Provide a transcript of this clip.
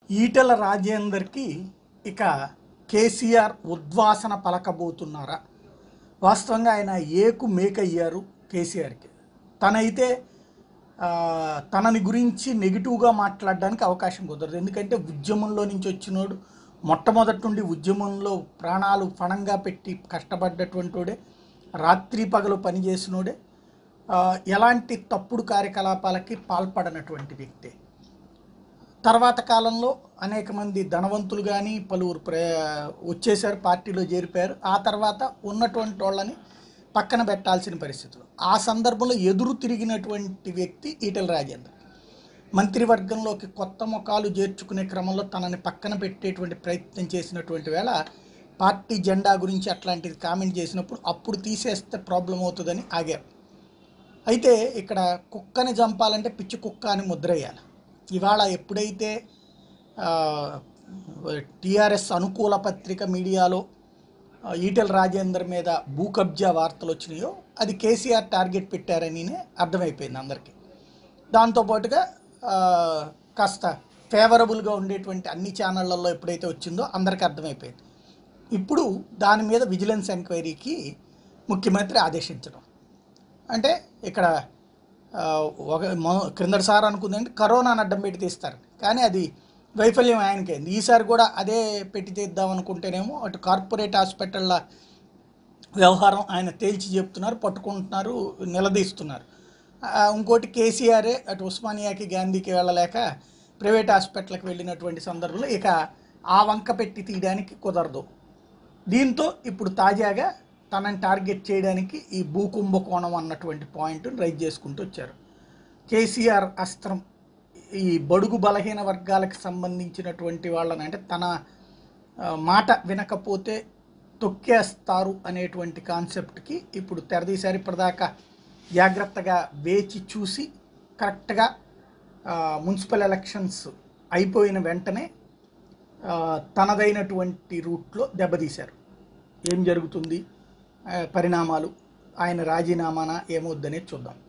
ఈటెల రాజేందర్కి ఇక కేసీఆర్ ఉద్వాసన పలకబోతున్నారా వాస్తవంగా ఆయన ఏకు మేకయ్యారు కేసీఆర్కి తనైతే ఆ, తనని గురించి నెగిటివ్గా మాట్లాడడానికి అవకాశం కుదరదు ఎందుకంటే ఉద్యమంలో నుంచి వచ్చినోడు మొట్టమొదటి నుండి ఉద్యమంలో ప్రాణాలు పణంగా పెట్టి కష్టపడ్డటువంటి వాడే రాత్రి పగలు పనిచేసినోడే ఆ, ఎలాంటి తప్పుడు కార్యకలాపాలకి పాల్పడనటువంటి వ్యక్తే తర్వాత కాలంలో అనేక మంది ధనవంతులు కానీ పలువురు ప్ర వచ్చేసారు పార్టీలో చేరిపోయారు ఆ తర్వాత ఉన్నటువంటి వాళ్ళని పక్కన పెట్టాల్సిన పరిస్థితులు ఆ సందర్భంలో ఎదురు తిరిగినటువంటి వ్యక్తి ఈటెల రాజేందర్ మంత్రివర్గంలోకి కొత్త ముఖాలు చేర్చుకునే క్రమంలో తనని పక్కన పెట్టేటువంటి ప్రయత్నం చేసినటువంటి వేళ పార్టీ జెండా గురించి అట్లాంటిది కామెంట్ చేసినప్పుడు అప్పుడు తీసేస్తే ప్రాబ్లం అవుతుందని ఆగారు అయితే ఇక్కడ కుక్కని చంపాలంటే పిచ్చి కుక్క అని ముద్రేయాలి ఇవాళ ఎప్పుడైతే టిఆర్ఎస్ అనుకూల పత్రిక మీడియాలో ఆ, ఈటెల రాజేందర్ మీద భూ కబ్జా వార్తలు వచ్చినాయో అది కేసీఆర్ టార్గెట్ పెట్టారని అర్థమైపోయింది అందరికీ దాంతోపాటుగా ఆ, కాస్త ఫేవరబుల్గా ఉండేటువంటి అన్ని ఛానళ్ళల్లో ఎప్పుడైతే వచ్చిందో అందరికీ అర్థమైపోయింది ఇప్పుడు దాని మీద విజిలెన్స్ ఎంక్వైరీకి ముఖ్యమంత్రి ఆదేశించడం అంటే ఇక్కడ ఆ, ఒక మొ- క్రిందటిసారి అనుకుందంటే కరోనాను అడ్డం పెట్టి తీస్తారు కానీ అది వైఫల్యం ఆయనకైంది ఈసారి కూడా అదే పెట్టి తీద్దాం అనుకుంటేనేమో అటు కార్పొరేట్ హాస్పిటళ్ళ వ్యవహారం ఆయన తేల్చి చెప్తున్నారు పట్టుకుంటున్నారు నిలదీస్తున్నారు ఆ, ఇంకోటి కేసీఆరే అటు ఉస్మానియాకి గాంధీకి వెళ్ళలేక ప్రైవేట్ హాస్పిటల్కి వెళ్ళినటువంటి సందర్భంలో ఇక ఆ వంక పెట్టి తీయడానికి కుదరదు దీంతో ఇప్పుడు తాజాగా తనని టార్గెట్ చేయడానికి ఈ భూకుంభకోణం అన్నటువంటి పాయింట్ని రైజ్ చేసుకుంటూ వచ్చారు కేసీఆర్ అస్త్రం ఈ బడుగు బలహీన వర్గాలకు సంబంధించినటువంటి వాళ్ళని అంటే తన ఆ, మాట వినకపోతే తొక్కేస్తారు అనేటువంటి కాన్సెప్ట్కి ఇప్పుడు తెరదీశారు ఇప్పటిదాకా జాగ్రత్తగా వేచి చూసి కరెక్ట్గా ఆ, మున్సిపల్ ఎలక్షన్స్ అయిపోయిన వెంటనే ఆ, తనదైనటువంటి రూట్లో దెబ్బతీశారు ఏం జరుగుతుంది ఆ, పరిణామాలు ఆయన రాజీనామానా ఏమవుద్దనేది చూద్దాం